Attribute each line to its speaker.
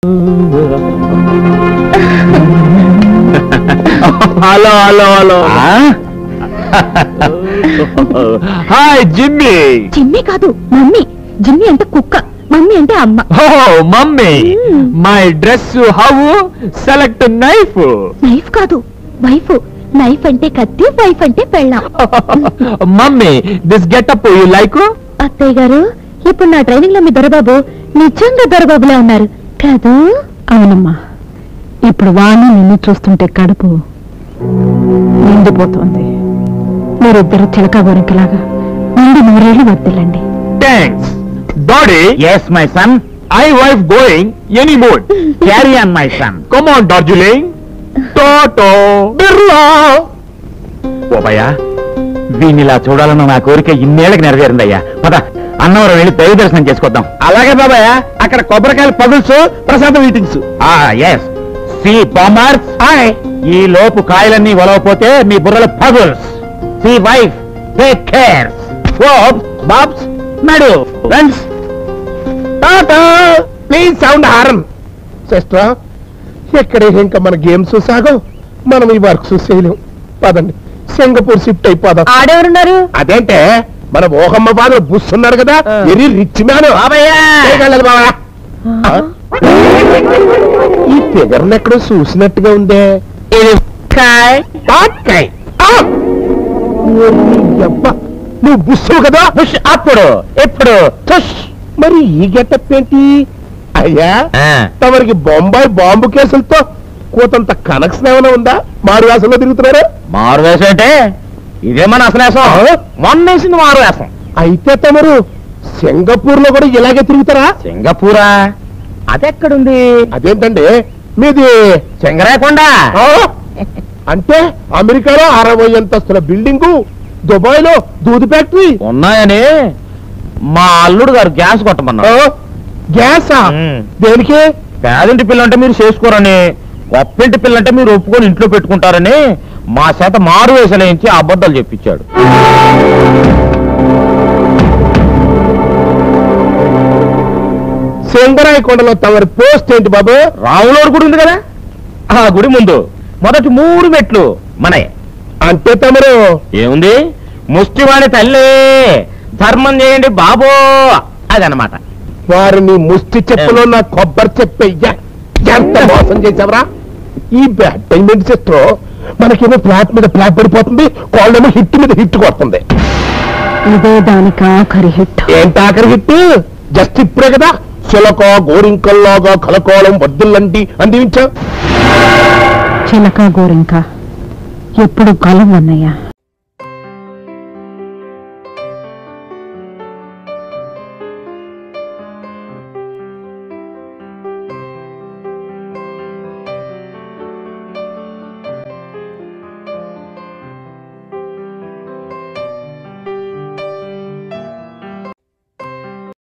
Speaker 1: Hello hello hello hi Jimmy
Speaker 2: Jimmy కాదు mummy Jimmy అంటే కుక్క మమ్మీ అంటే అమ్మ
Speaker 1: ఓ mummy
Speaker 2: Hmm.
Speaker 1: My dress how select knife
Speaker 2: knife కాదు వైఫ్ నైఫ్ అంటే కత్తి వైఫ్ అంటే పెళ్ళాం
Speaker 1: mummy this getup you like
Speaker 2: అత్తయ్య గారు ఇప్పుడు నా ట్రైనింగ్ లో మీ దొరబాబు నిజంగా దొరబాబులే ఉన్నారు కాదు
Speaker 3: అవునమ్మా ఇప్పుడు వాణి నిన్ను చూస్తుంటే కడుపు నిండిపోతోంది మీరిద్దరు చిలక గోరింకలాగా నిండి నూరేళ్లు వర్దిల్లండి
Speaker 1: thanks daddy
Speaker 4: yes my son
Speaker 1: I wife going any mood
Speaker 4: carry on my son
Speaker 1: come on Darjeeling టోటో బిర్లా
Speaker 4: ఓబయ్యా వీణిలా చూడాలన్న నా కోరిక ఇన్నేళ్ళకి నెరవేరిందయ్యా పద అన్నవరం వెళ్ళి దైవ దర్శనం చేసుకొద్దాం అలాగే బాబాయ్ అక్కడ కొబ్బరికాయలు పగుల్స్ ప్రసాదం మీటింగ్స్ ఎస్ సి బాంబర్స్ ఈ లోపు కాయలన్నీ ఒలవపోతే మీ బుర్రలు పగుల్స్ సి వైఫ్ టేక్ కేర్ బాబ్స్ నడు friends
Speaker 5: tata please sound horn sister ఎక్కడ ఇంకా మన గేమ్స్ సాగం మనం ఈ వర్క్ చేయలేం పదండి సింగపూర్ షిఫ్ట్ అయిపోదాం
Speaker 2: ఆడెవరున్నారు
Speaker 5: అదేంటే మన మోహమ్మ బాధ బుస్ ఉన్నాడు కదా వెరీ రిచ్ మ్యాన్ బాబా ఈ ఫిగర్ ఎక్కడో చూసినట్టుగా ఉందే తాట్కాయ్. ఆ! ఓరి యబ్బ. నువ్వు బుస్సు కదా
Speaker 4: పుష్ అప్పుడు ఎప్పుడు తుష్
Speaker 5: మరి ఈ గెటప్ ఏంటి అయ్యా తమరికి బొంబాయి బాంబు కేసులతో కోతంత కనెక్షన్ ఏమైనా ఉందా మారు వేసంలో తిరుగుతున్నారా
Speaker 4: మారు వేషం అంటే ఇదే మన అసలు వేషం మొన్న వేసింది మారు వేషం
Speaker 5: అయితే తమరు సింగపూర్ లో కూడా ఇలాగే తిరుగుతారా
Speaker 4: సింగపూరా అదెక్కడుంది
Speaker 5: అదేంటండి మీది
Speaker 4: సింగరాకొండ
Speaker 5: ఆ? అంటే అమెరికాలో అరవై అంతస్తుల బిల్డింగు దుబాయ్ లో దూది ఫ్యాక్టరీ
Speaker 4: ఉన్నాయని మా అల్లుడు గారు గ్యాస్
Speaker 5: ఆ?
Speaker 4: కొట్టమన్నారు
Speaker 5: గ్యాసా
Speaker 4: మ్.
Speaker 5: దేనికి
Speaker 4: పేదింటి పిల్లంటే మీరు చేసుకోరని గొప్పింటి పిల్లంటే మీరు ఒప్పుకొని ఇంట్లో పెట్టుకుంటారని మా చేత మారు వేసలేంచి అబద్ధాలు చెప్పించాడు
Speaker 5: సింగరాయ కొండలో తమరి పోస్ట్ ఏంటి బాబు
Speaker 4: రాములోడు గుడి ఉంది కదా ఆ గుడి ముందు మొదటి మూడు మెట్లు మనయే
Speaker 5: అంటే తమరు
Speaker 4: ఏముంది ముష్టివాడి తల్లి ధర్మం చేయండి బాబో అదనమాట
Speaker 5: వారిని ముష్టి చెప్పులో నా కొబ్బరి చెప్పయ్యా ఎంత మోసం చేసావరా ఈ బ్యాడ్ పేమెంట్ సిస్టర్ మనకేమో ఫ్లాట్ మీద ఫ్లాట్ పడిపోతుంది కోళ్ళేమో హిట్ మీద హిట్ కొడుతుంది
Speaker 3: ఇదే దానికి ఆఖరి హిట్
Speaker 5: ఏంటి ఆఖరి హిట్ జస్ట్ ఇప్పుడే కదా చిలక గోరింకల్లాగా కలకోళం వద్దులండి అందించా
Speaker 3: చిలక గోరింక ఎప్పుడు గలం అన్నయ్య